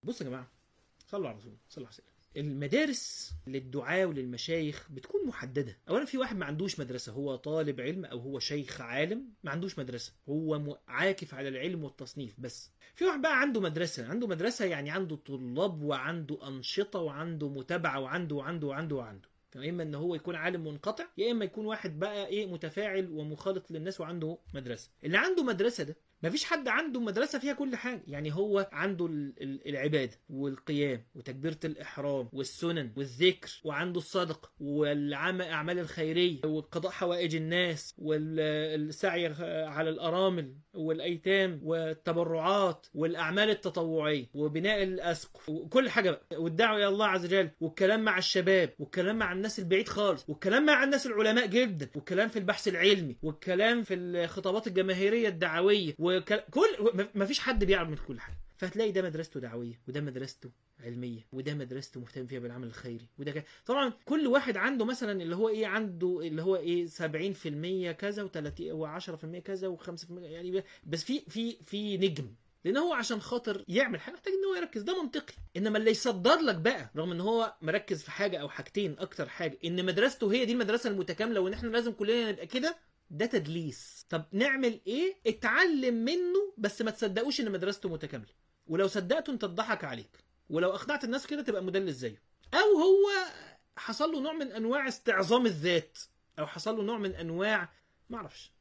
بصوا يا جماعه صلوا على الرسول صلى الله عليه وسلم المدارس للدعاة وللمشايخ بتكون محددة أولا في واحد ما عندوش مدرسة هو طالب علم أو هو شيخ عالم ما عندوش مدرسة هو م- عاكف على العلم والتصنيف بس في واحد بقى عنده مدرسة عنده مدرسة يعني عنده طلاب وعنده أنشطة وعنده متابعة وعنده وعنده وعنده وعنده فإما إن هو يكون عالم منقطع يا إما يكون واحد بقى إيه متفاعل ومخالط للناس وعنده مدرسة اللي عنده مدرسة ده مفيش حد عنده مدرسة فيها كل حاجة يعني هو عنده ال- ال- العبادة والقيام وتكبيرة الإحرام والسنن والذكر وعنده الصدق والعمل أعمال الخيرية وقضاء حوائج الناس والسعي على الأرامل والأيتام والتبرعات والأعمال التطوعية وبناء الأسقف وكل حاجة بقى والدعوة إلى الله عز وجل والكلام مع الشباب والكلام مع الناس البعيد خالص والكلام مع الناس العلماء جدا والكلام في البحث العلمي والكلام في الخطابات الجماهيرية الدعوية وكل كل ما فيش حد بيعمل كل حاجة فهتلاقي ده مدرسته دعوية وده مدرسته علمية وده مدرسته مهتم فيها بالعمل الخيري وده كده طبعا كل واحد عنده مثلا اللي هو ايه عنده اللي هو ايه 70% كذا و30 و10% كذا و5% يعني بس في في في نجم لان هو عشان خاطر يعمل حاجه محتاج ان هو يركز ده منطقي انما اللي يصدر لك بقى رغم ان هو مركز في حاجه او حاجتين اكتر حاجه ان مدرسته هي دي المدرسه المتكامله وان احنا لازم كلنا نبقى كده ده تدليس طب نعمل ايه اتعلم منه بس ما تصدقوش ان مدرسته متكامله ولو صدقته انت اتضحك عليك ولو اقنعت الناس كده تبقى مدلس زيه او هو حصل له نوع من انواع استعظام الذات او حصل له نوع من انواع ما اعرفش